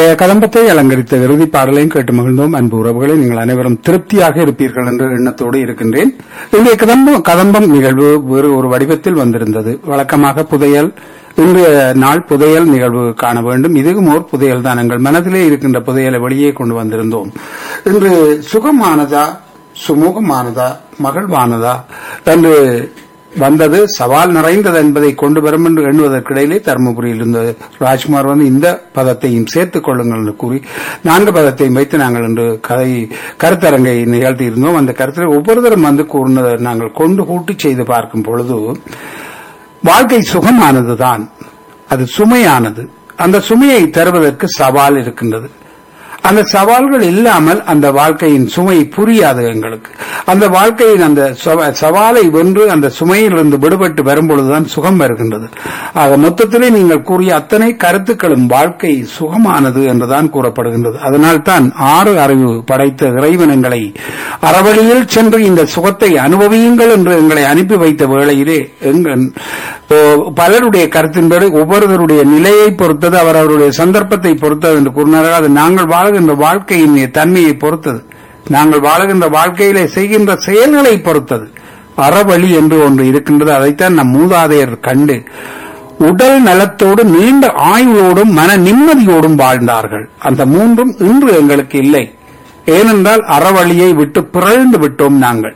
இன்றைய கதம்பத்தை அலங்கரித்த இறுதி பாடலையும் கேட்டு மகிழ்ந்தோம் அன்பு உறவுகளை நீங்கள் அனைவரும் திருப்தியாக இருப்பீர்கள் என்ற எண்ணத்தோடு இருக்கின்றேன் இன்றைய கதம்பம் கதம்பம் நிகழ்வு வேறு ஒரு வடிவத்தில் வந்திருந்தது வழக்கமாக புதையல் இன்றைய நாள் புதையல் நிகழ்வு காண வேண்டும் இதுவும் ஓர் புதையல் தான் எங்கள் மனதிலே இருக்கின்ற புதையலை வெளியே கொண்டு வந்திருந்தோம் இன்று சுகமானதா சுமூகமானதா மகிழ்வானதா என்று வந்தது சவால் நிறைந்தது என்பதை கொண்டு வரும் என்று எண்ணுவதற்கிடையிலே தருமபுரியில் இருந்த ராஜ்குமார் வந்து இந்த பதத்தையும் சேர்த்துக் கொள்ளுங்கள் என்று கூறி நான்கு பதத்தையும் வைத்து நாங்கள் இன்று கதை கருத்தரங்கை நிகழ்த்தி இருந்தோம் அந்த கருத்தில் ஒவ்வொருத்தரும் வந்து கூறினதை நாங்கள் கொண்டு கூட்டி செய்து பார்க்கும் பொழுது வாழ்க்கை சுகமானதுதான் அது சுமையானது அந்த சுமையை தருவதற்கு சவால் இருக்கின்றது அந்த சவால்கள் இல்லாமல் அந்த வாழ்க்கையின் சுமை புரியாது எங்களுக்கு அந்த வாழ்க்கையின் அந்த சவ- சவாலை வென்று அந்த சுமையிலிருந்து விடுபட்டு வரும்பொழுதுதான் சுகம் வருகின்றது ஆக மொத்தத்திலே நீங்கள் கூறிய அத்தனை கருத்துக்களும் வாழ்க்கை சுகமானது என்றுதான் கூறப்படுகின்றது அதனால்தான் ஆறு அறிவு படைத்த இறைவனங்களை அறவழியில் சென்று இந்த சுகத்தை அனுபவியுங்கள் என்று எங்களை அனுப்பி வைத்த வேளையிலே எங்கள் ஓ, பலருடைய கருத்தின்படி ஒவ்வொருவருடைய நிலையை பொறுத்தது அவர் அவருடைய சந்தர்ப்பத்தை பொறுத்தது என்று கூறினார்கள் அது நாங்கள் வாழுகின்ற வாழ்க்கையின் தன்மையை பொறுத்தது நாங்கள் வாழுகின்ற வாழ்க்கையிலே செய்கின்ற செயல்களை பொறுத்தது அறவழி என்று ஒன்று இருக்கின்றது அதைத்தான் நம் மூதாதையர் கண்டு உடல் நலத்தோடு நீண்ட ஆயுளோடும் மன நிம்மதியோடும் வாழ்ந்தார்கள் அந்த மூன்றும் இன்று எங்களுக்கு இல்லை ஏனென்றால் அறவழியை விட்டு பிறழ்ந்து விட்டோம் நாங்கள்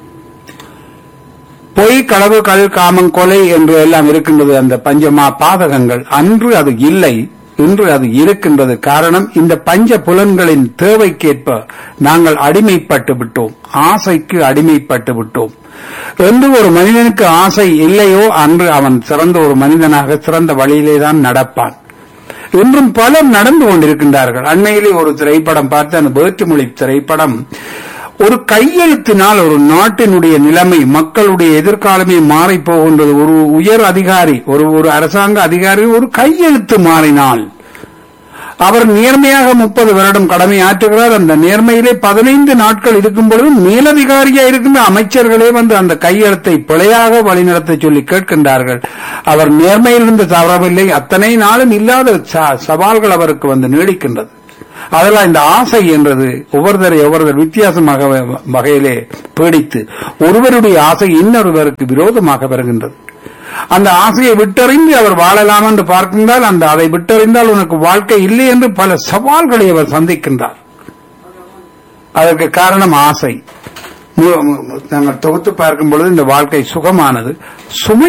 பொய் களவு கள் காமம் கொலை என்று எல்லாம் இருக்கின்றது அந்த பஞ்சமா பாதகங்கள் அன்று அது இல்லை இன்று அது இருக்கின்றது காரணம் இந்த பஞ்ச புலன்களின் தேவைக்கேற்ப நாங்கள் அடிமைப்பட்டு விட்டோம் ஆசைக்கு அடிமைப்பட்டு விட்டோம் என்று ஒரு மனிதனுக்கு ஆசை இல்லையோ அன்று அவன் சிறந்த ஒரு மனிதனாக சிறந்த வழியிலே தான் நடப்பான் இன்றும் பலர் நடந்து கொண்டிருக்கின்றார்கள் அண்மையிலே ஒரு திரைப்படம் பார்த்து அந்த வேற்றுமொழி திரைப்படம் ஒரு கையெழுத்தினால் ஒரு நாட்டினுடைய நிலைமை மக்களுடைய எதிர்காலமே மாறி போகின்றது ஒரு உயர் அதிகாரி ஒரு ஒரு அரசாங்க அதிகாரி ஒரு கையெழுத்து மாறினால் அவர் நேர்மையாக முப்பது வருடம் கடமை ஆற்றுகிறார் அந்த நேர்மையிலே பதினைந்து நாட்கள் இருக்கும் பொழுது மேலதிகாரியா இருக்கின்ற அமைச்சர்களே வந்து அந்த கையெழுத்தை பிழையாக வழிநடத்த சொல்லி கேட்கின்றார்கள் அவர் நேர்மையிலிருந்து தவறவில்லை அத்தனை நாளும் இல்லாத ச- சவால்கள் அவருக்கு வந்து நீடிக்கின்றது அதெல்லாம் இந்த ஆசை என்றது ஒவ்வொருத்தரை ஒவ்வொருத்தர் வித்தியாசமாக வ- வகையிலே பீடித்து ஒருவருடைய ஆசை இன்னொருவருக்கு விரோதமாக வருகின்றது அந்த ஆசையை விட்டறிந்து அவர் வாழலாம் என்று பார்க்கின்றால் அந்த அதை விட்டறிந்தால் உனக்கு வாழ்க்கை இல்லை என்று பல சவால்களை அவர் சந்திக்கின்றார் அதற்கு காரணம் ஆசை மு- மு- நாங்கள் தொகுத்து பார்க்கும் பொழுது இந்த வாழ்க்கை சுகமானது சுமை